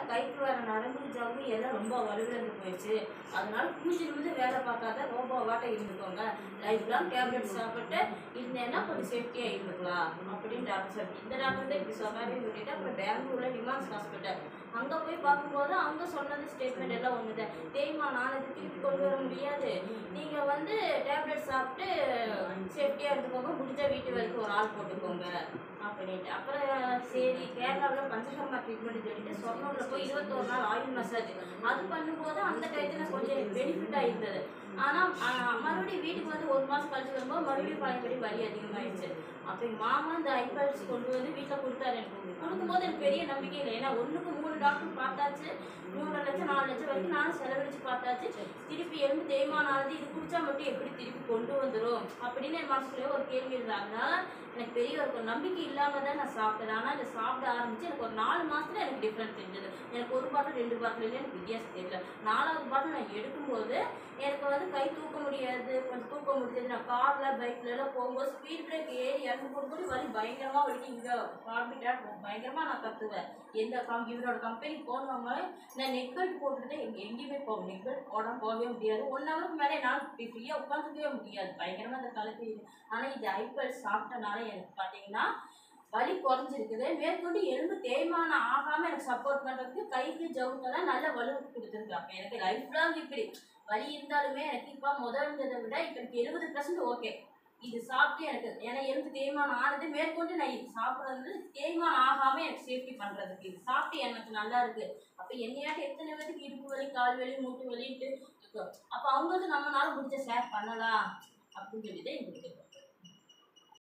கைக்கு வர நரம்பு ஜவ்வு எல்லாம் ரொம்ப வலுவிழந்து போயிடுச்சு அதனால பூஜிலிருந்து வேலை பார்க்காத ரோபோவாட்டம் இருந்துக்கோங்க லைஃப் லாங் டேப்லெட் சாப்பிட்டு இருந்தேன்னா கொஞ்சம் சேஃப்டியாக இருந்துக்கலாம் அப்படின்னு டாக்டர் சொல்லி இந்த டாக்டர் தான் இப்படி சொன்னாரே விட்டுட்டு அப்புறம் பெங்களூர்ல நிமான்ஸ் ஹாஸ்பிட்டல் அங்கே போய் பார்க்கும்போது அவங்க சொன்னது ஸ்டேட்மெண்ட் எல்லாம் ஒன்று தான் தேய்மானம் ஆனது திருப்பி கொண்டு வர முடியாது நீங்கள் வந்து டேப்லெட் சாப்பிட்டு சேஃப்டியாக இருந்துக்கோங்க முடிஞ்ச வீட்டு வரைக்கும் ஒரு ஆள் போட்டுக்கோங்க அப்படின்ட்டு அப்புறம் சரி கேரளாவில் பஞ்சகர்மா ட்ரீட்மெண்ட் சொல்லிட்டு சொர்ணூரில் போய் இருபத்தோரு நாள் ஆயில் மசாஜ் அது பண்ணும்போது அந்த டயத்தில் கொஞ்சம் பெனிஃபிட்டாக இருந்தது ஆனால் மறுபடியும் வீட்டுக்கு வந்து ஒரு மாதம் கழிச்சு வரும்போது மறுபடியும் பழையபடி வலி அதிகமாகிடுச்சு அப்போ எங்கள் மாமா இந்த ஐபல்ஸ் கொண்டு வந்து வீட்டில் கொடுத்தாரு எனக்கு கொடுக்கும்போது எனக்கு பெரிய நம்பிக்கை இல்லை ஏன்னா ஒன்றுக்கு மூணு டாக்டர் பார்த்தாச்சு மூணு லட்சம் நாலு லட்சம் வரைக்கும் நானும் செலவழிச்சு பார்த்தாச்சு திருப்பி எலும்பு தேய்மானம் ஆனது இது குடிச்சா மட்டும் எப்படி திருப்பி கொண்டு வந்துடும் அப்படின்னு என் மனசுக்குள்ளே ஒரு கேள்வி இருந்தது அதனால எனக்கு பெரிய ஒரு நம்பிக்கை இல்லாமல் தான் நான் சாப்பிட்டேன் ஆனால் இதை சாப்பிட ஆரம்பிச்சு எனக்கு ஒரு நாலு மாசத்துல எனக்கு டிஃப்ரெண்ட் தெரிஞ்சது எனக்கு ஒரு பாட்டில் ரெண்டு பாட்டில் எனக்கு வித்தியாசம் தெரியல நாலாவது பாட்டில் நான் எடுக்கும்போது எனக்கு வந்து கை தூக்க முடியாது கொஞ்சம் தூக்க முடியாது நான் காரில் பைக்ல எல்லாம் போகும்போது ஸ்பீட் பிரேக் ஏறி இறங்கும் போது வலி பயங்கரமாக வலிக்கும் இங்கே கார்பிட்டாக பயங்கரமாக நான் கத்துவேன் எந்த கம் இவரோட கம்பெனி போனவங்க நான் நெக் பெல்ட் போட்டுட்டு எங்க எங்கேயுமே போக நெக் பெல்ட் போடாம போகவே முடியாது ஒன் ஹவருக்கு மேலே நான் ஃப்ரீயாக உட்காந்துக்கவே முடியாது பயங்கரமாக அந்த கழுத்து ஆனால் இது ஐபெல் சாப்பிட்டனால எனக்கு பார்த்தீங்கன்னா வலி குறைஞ்சிருக்குது மேற்கொண்டு எலும்பு தேய்மானம் ஆகாம எனக்கு சப்போர்ட் பண்றதுக்கு கைக்கு ஜவுக்கெல்லாம் நல்ல வலு கொடுத்துருக்கு அப்போ எனக்கு லைஃப் லாங் இப்படி வலி இருந்தாலுமே எனக்கு இப்போ முதல் இருந்ததை விட இப்போ எனக்கு எழுபது பர்சன்ட் ஓகே இது சாப்பிட்டு எனக்கு ஏன்னா எலும்பு தேய்மானம் ஆனது மேற்கொண்டு நான் இது சாப்பிட்றது தேய்மானம் ஆகாம எனக்கு சேஃப்டி பண்றதுக்கு இது சாப்பிட்டு எனக்கு நல்லா இருக்கு அப்போ என்னையாட்டு எத்தனை பேருக்கு இடுப்பு வலி கால் வலி மூட்டு வலின்ட்டு இருக்கும் அப்போ அவங்களுக்கு நம்மளால முடிஞ்ச ஷேர் பண்ணலாம் அப்படின்னு சொல்லிட்டு எங்களுக்கு